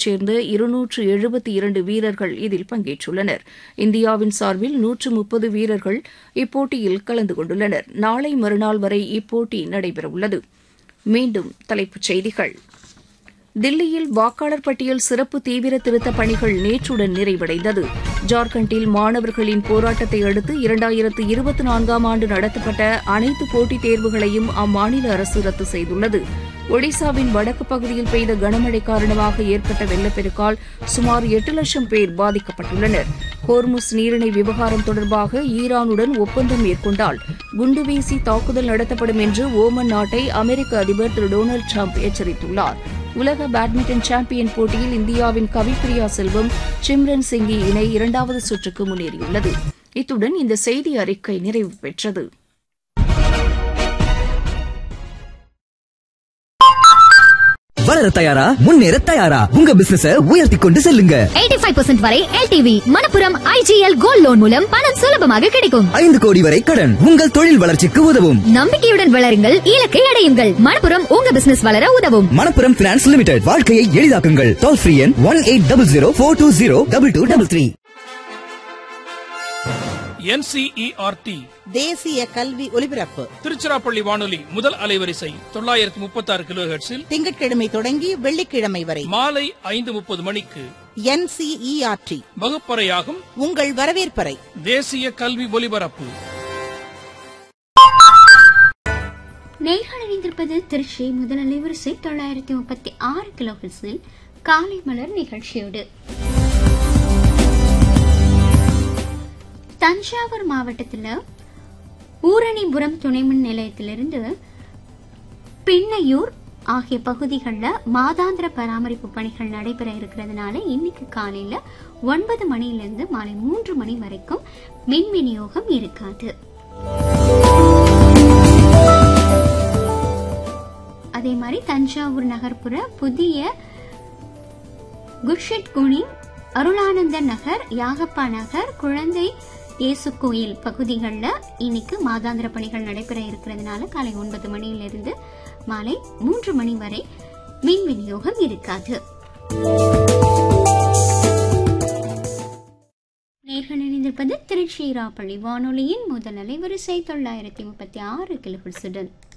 நாடுகளைச் சேர்ந்த இருநூற்று எழுபத்தி இரண்டு வீரர்கள் இதில் பங்கேற்றுள்ளனர் இந்தியாவின் சார்பில் நூற்று முப்பது வீரர்கள் இப்போட்டியில் கலந்து கொண்டுள்ளனர் நாளை மறுநாள் வரை இப்போட்டி நடைபெறவுள்ளது மீண்டும் தலைப்புச் செய்திகள் தில்லியில் வாக்காளர் பட்டியல் சிறப்பு தீவிர திருத்தப் பணிகள் நேற்றுடன் நிறைவடைந்தது ஜார்க்கண்டில் மாணவர்களின் போராட்டத்தை அடுத்து இரண்டாயிரத்து இருபத்தி நான்காம் ஆண்டு நடத்தப்பட்ட அனைத்து போட்டித் தேர்வுகளையும் அம்மாநில அரசு ரத்து செய்துள்ளது ஒடிசாவின் வடக்கு பகுதியில் பெய்த கனமழை காரணமாக ஏற்பட்ட வெள்ளப்பெருக்கால் சுமார் எட்டு லட்சம் பேர் பாதிக்கப்பட்டுள்ளனர் ஹோர்முஸ் நீரிணை விவகாரம் தொடர்பாக ஈரானுடன் ஒப்பந்தம் மேற்கொண்டால் குண்டுவீசி தாக்குதல் நடத்தப்படும் என்று ஓமன் நாட்டை அமெரிக்க அதிபர் திரு டொனால்டு ட்ரம்ப் எச்சரித்துள்ளார் உலக பேட்மிண்டன் சாம்பியன் போட்டியில் இந்தியாவின் கவிப்பிரியா செல்வம் சிம்ரன் சிங்கி இணை இரண்டாவது சுற்றுக்கு முன்னேறியுள்ளது இத்துடன் இந்த செய்தி அறிக்கை நிறைவு பெற்றது வளர தயாரா முன்னேற தயாரா உங்க பிசினஸ உயர்த்தி கொண்டு செல்லுங்க 85% வரை LTV Manappuram IGL gold loan மூலம் பணம் சுலபமாக கிடைக்கும் ஐந்து கோடி வரை கடன் உங்கள் தொழில் வளர்ச்சிக்கு உதவும் நம்பிக்கையுடன் வளருங்கள் இலக்கை அடையுங்கள் மணப்புரம் உங்க பிசினஸ் வளர உதவும் மணப்புரம் பினான்ஸ் லிமிடெட் வாழ்க்கையை எளிதாக்குங்கள் டோல் ஃப்ரீ எண் one eight double zero four two zero double two double three NCERT தேசிய கல்வி ஒலிபரப்பு திருச்சிராப்பள்ளி வானொலி முதல் அலைவரிசை தொள்ளாயிரத்தி முப்பத்தி ஆறு கிலோ திங்கட்கிழமை தொடங்கி வெள்ளிக்கிழமை வரை மாலை ஐந்து முப்பது மணிக்கு என்சிஇஆர்டி வகுப்பறையாகும் உங்கள் வரவேற்பறை தேசிய கல்வி ஒலிபரப்பு நேர்கள் இணைந்திருப்பது திருச்சி முதல் அலைவரிசை தொள்ளாயிரத்தி முப்பத்தி ஆறு கிலோஹெர்ஸில் காலை மலர் நிகழ்ச்சியோடு தஞ்சாவூர் மாவட்டத்தில் ஊரணிபுரம் துணைமின் நிலையத்திலிருந்து பின்னையூர் ஆகிய பகுதிகளில் மாதாந்திர பராமரிப்பு பணிகள் நடைபெற இருக்கிறதுனால இன்னைக்கு காலையில ஒன்பது மணியிலிருந்து மாலை மூன்று மணி வரைக்கும் மின் விநியோகம் இருக்காது அதே மாதிரி தஞ்சாவூர் நகர்ப்புற புதிய குர்ஷிட் குனி அருளானந்த நகர் யாகப்பா நகர் குழந்தை இயேசு கோயில் பகுதிகளில் இன்னைக்கு மாதாந்திர பணிகள் நடைபெற இருக்கிறதுனால காலை ஒன்பது மணியிலிருந்து மாலை மூன்று மணி வரை மின் விநியோகம் இருக்காது நேர்கள் இணைந்திருப்பது திருச்சிராப்பள்ளி வானொலியின் முதல் அலைவரிசை தொள்ளாயிரத்தி முப்பத்தி ஆறு கிலோஹெர்ஸுடன்